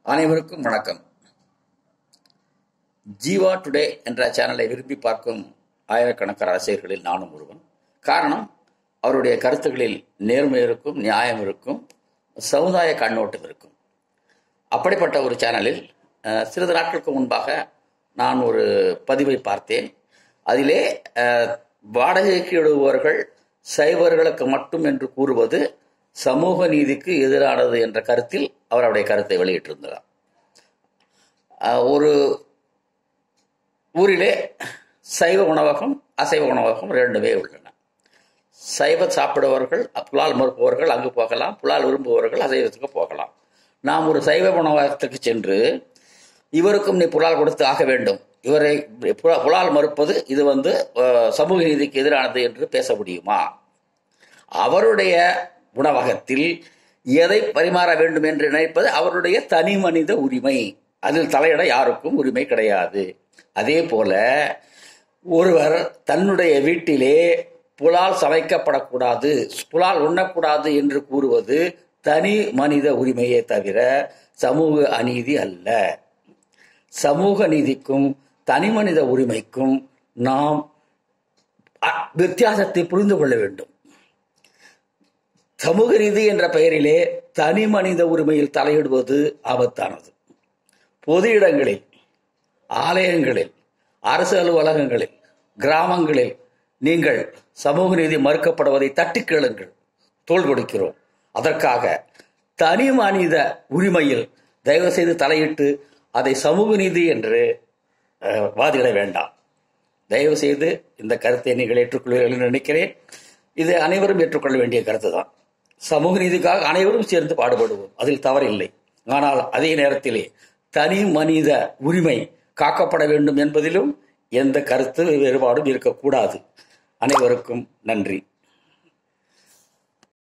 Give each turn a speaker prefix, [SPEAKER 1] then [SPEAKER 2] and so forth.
[SPEAKER 1] அனைவருக்கும் வணக்கம் ஜீவா டுடே என்ற சேனலை விரும்பி பார்க்கும் ஆயிரக்கணக்கான ரசிகர்களில் நானும் ஒருவன் காரணம் அவருடைய கருத்துக்களில் நேர்மை இருக்கும் நியாயம் இருக்கும் சமுதாய கண்ணோட்டம் இருக்கும் அப்படிப்பட்ட ஒரு சேனலில் அஹ், சிறிது நாட்களுக்கு முன்பாக நான் ஒரு பதிவை பார்த்தேன் அதிலே அஹ், வாடகைக்கு விடுபவர்கள் சைவர்களுக்கு மட்டும் என்று கூறுவது சமூக நீதிக்கு எதிரானது என்ற கருத்தில் அவர் அவருடைய கருத்தை வெளியிட்டிருந்தார் அஹ், ஒரு ஊரிலே சைவ உணவகம் அசைவ உணவகம் ரெண்டுமே உள்ளன சைவ சாப்பிடுபவர்கள் புலால் மறுப்பவர்கள் அங்கு போகலாம் புலால் விரும்புபவர்கள் அசைவத்துக்கு போகலாம் நாம் ஒரு சைவ உணவகத்துக்கு சென்று இவருக்கும் நீ புலால் கொடுத்து ஆக வேண்டும் இவரை புலா- புலால் மறுப்பது இது வந்து அஹ், சமூக நீதிக்கு எதிரானது என்று பேச முடியுமா அவருடைய உணவகத்தில் எதை பரிமாற வேண்டும் என்று நினைப்பது அவருடைய தனி மனித உரிமை அதில் தலையிட யாருக்கும் உரிமை கிடையாது அதே போல ஒருவர் தன்னுடைய வீட்டிலே புலால் சமைக்கப்படக்கூடாது புலால் உண்ணக்கூடாது என்று கூறுவது தனி மனித உரிமையே தவிர சமூக அநீதி அல்ல சமூக நீதிக்கும் தனி மனித உரிமைக்கும் நாம் அ- வித்தியாசத்தை புரிந்து கொள்ள வேண்டும் சமூக நீதி என்ற பெயரிலே தனி மனித உரிமையில் தலையிடுவது ஆபத்தானது பொது இடங்களில் ஆலயங்களில் அரசு அலுவலகங்களில் கிராமங்களில் நீங்கள் சமூக நீதி மறுக்கப்படுவதை தட்டி கேளுங்கள் தோள் கொடுக்கிறோம் அதற்காக தனி மனித உரிமையில் தயவு செய்து தலையிட்டு அதை சமூக நீதி என்று அஹ், வாதிட வேண்டாம் தயவு செய்து இந்த கருத்தை நீங்கள் ஏற்றுக்கொள்வீர்கள் என்று நினைக்கிறேன் இது அனைவரும் ஏற்றுக்கொள்ள வேண்டிய கருத்து தான் சமூக நீதிக்காக அனைவரும் சேர்ந்து பாடுபடுவோம் அதில் தவறில்லை ஆனால் அதே நேரத்திலே தனி மனித உரிமை காக்கப்பட வேண்டும் என்பதிலும் எந்த கருத்து வேறுபாடும் இருக்கக்கூடாது அனைவருக்கும் நன்றி